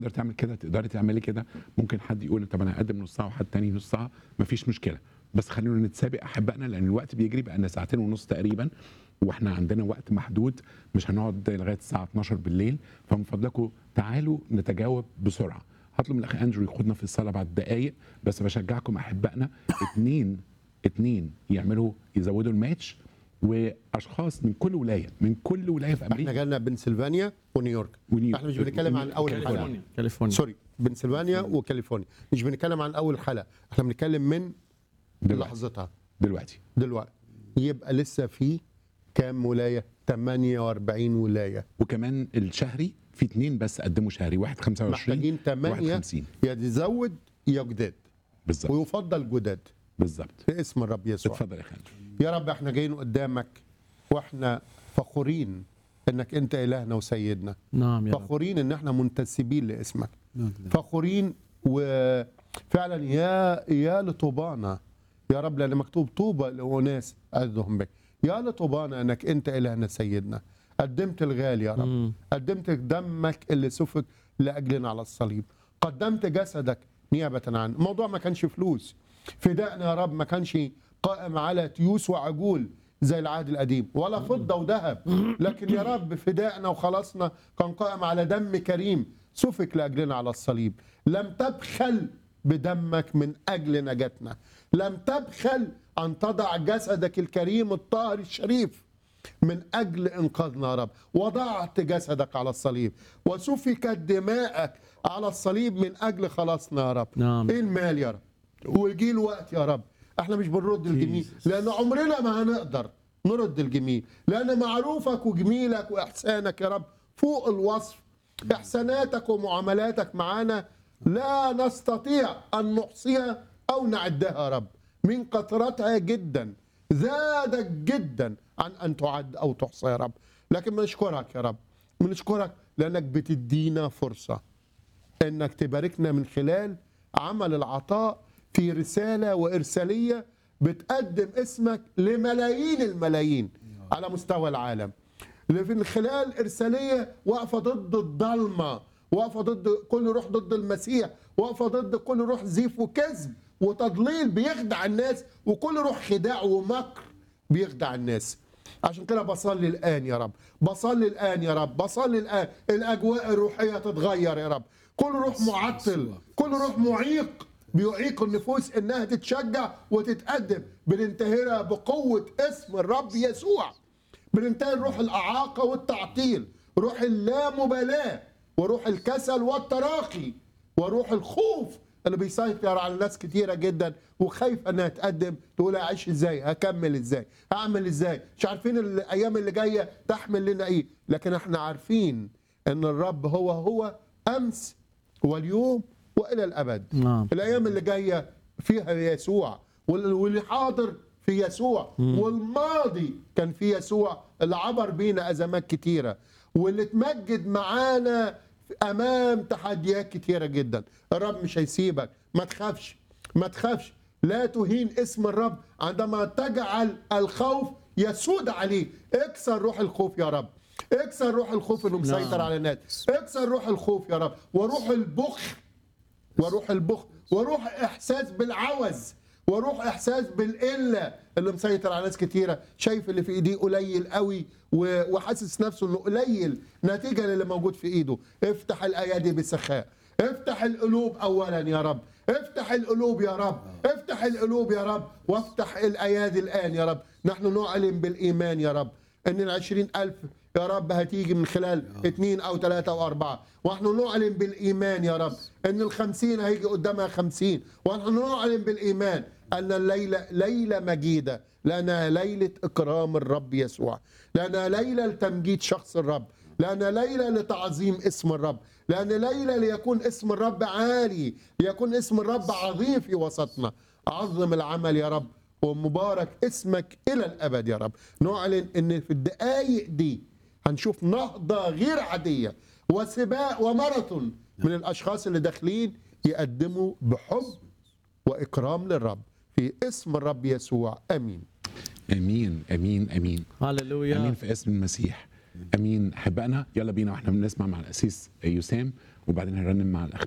تقدر تعمل كده تقدري تعملي كده ممكن حد يقول طب انا اقدم نص ساعه وحد تاني نص ساعه مفيش مشكله بس خلينا نتسابق احبائنا لان الوقت بيجري بقى لنا ساعتين ونص تقريبا واحنا عندنا وقت محدود مش هنقعد لغايه الساعه 12 بالليل فمن فضلكم تعالوا نتجاوب بسرعه هطلب من الاخ اندرو ياخدنا في الصلاه بعد دقائق بس بشجعكم احبائنا اتنين اتنين يعملوا يزودوا الماتش واشخاص من كل ولايه من كل ولايه في احنا امريكا جالنا بنسلفانيا ونيويورك ونيو- احنا مش بنتكلم عن اول حلقه كاليفورنيا كاليفورنيا سوري بنسلفانيا وكاليفورنيا مش بنتكلم عن اول حلقه احنا بنتكلم من دلوقتي لحظتها دلوقتي دلوقتي يبقى لسه في كام ولايه 48 ولايه وكمان الشهري في اتنين بس قدموا شهري واحد 25 محتاجين واحد 8 50 يا تزود يا جداد بالظبط ويفضل جداد بالظبط في اسم الرب يسوع اتفضل يا خالد يا رب احنا جايين قدامك واحنا فخورين انك انت الهنا وسيدنا نعم يا رب فخورين ان احنا منتسبين لاسمك فخورين وفعلا يا يا لطوبانا يا رب لان مكتوب طوبى لاناس عزهم بك يا لطوبانا انك انت الهنا سيدنا قدمت الغالي يا رب مم. قدمت دمك اللي سفك لاجلنا على الصليب قدمت جسدك نيابه عن الموضوع ما كانش فلوس فدائنا يا رب ما كانش قائم على تيوس وعجول زي العهد القديم ولا فضه وذهب لكن يا رب فدائنا وخلاصنا كان قائم على دم كريم سفك لاجلنا على الصليب لم تبخل بدمك من اجل نجاتنا لم تبخل ان تضع جسدك الكريم الطاهر الشريف من اجل انقاذنا يا رب وضعت جسدك على الصليب وسفكت دماءك على الصليب من اجل خلاصنا يا رب نعم. ايه المال يا رب ويجي الوقت يا رب احنا مش بنرد الجميل لان عمرنا ما هنقدر نرد الجميل لان معروفك وجميلك واحسانك يا رب فوق الوصف احساناتك ومعاملاتك معانا لا نستطيع ان نحصيها او نعدها يا رب من كثرتها جدا زادت جدا عن ان تعد او تحصى يا رب لكن بنشكرك يا رب بنشكرك لانك بتدينا فرصه انك تباركنا من خلال عمل العطاء في رساله وارساليه بتقدم اسمك لملايين الملايين على مستوى العالم اللي من خلال ارساليه واقفه ضد الضلمه واقفه ضد كل روح ضد المسيح واقفه ضد كل روح زيف وكذب وتضليل بيخدع الناس وكل روح خداع ومكر بيخدع الناس عشان كده بصلي الان يا رب بصلي الان يا رب بصلي الان الاجواء الروحيه تتغير يا رب كل روح معطل كل روح معيق بيعيق النفوس انها تتشجع وتتقدم بننتهرها بقوه اسم الرب يسوع بننتهي روح الاعاقه والتعطيل روح اللامبالاه وروح الكسل والتراخي وروح الخوف اللي بيسيطر على ناس كتيره جدا وخايفه انها تقدم تقول اعيش ازاي هكمل ازاي هعمل ازاي مش عارفين الايام اللي جايه تحمل لنا ايه لكن احنا عارفين ان الرب هو هو امس واليوم والى الابد نعم. الايام اللي جايه فيها يسوع وال- واللي حاضر في يسوع والماضي كان في يسوع اللي عبر بينا ازمات كتيره واللي اتمجد معانا امام تحديات كتيره جدا الرب مش هيسيبك ما تخافش ما تخافش لا تهين اسم الرب عندما تجعل الخوف يسود عليه اكسر روح الخوف يا رب اكسر روح الخوف انه مسيطر نعم. على الناس اكسر روح الخوف يا رب وروح البخل وروح البخل وروح احساس بالعوز وروح احساس بالقله اللي مسيطر على ناس كتيره شايف اللي في ايديه قليل قوي و- وحاسس نفسه انه قليل نتيجه للي موجود في ايده افتح الايادي بسخاء افتح القلوب اولا يا رب افتح القلوب يا رب افتح القلوب يا رب وافتح الايادي الان يا رب نحن نعلن بالايمان يا رب ان العشرين ألف يا رب هتيجي من خلال اثنين أو ثلاثة أو أربعة ونحن نعلن بالإيمان يا رب أن الخمسين هيجي قدامها خمسين ونحن نعلن بالإيمان أن الليلة ليلة مجيدة لأنها ليلة إكرام الرب يسوع لأنها ليلة لتمجيد شخص الرب لأنها ليلة لتعظيم اسم الرب لأن ليلة ليكون اسم الرب عالي ليكون اسم الرب عظيم في وسطنا عظم العمل يا رب ومبارك اسمك الى الابد يا رب نعلن ان في الدقائق دي هنشوف نهضه غير عاديه وسباق وماراثون من الاشخاص اللي داخلين يقدموا بحب واكرام للرب في اسم الرب يسوع امين امين امين امين امين هللويا في اسم المسيح امين احبائنا يلا بينا واحنا بنسمع مع الاسيس يسام وبعدين هنرنم مع الاخ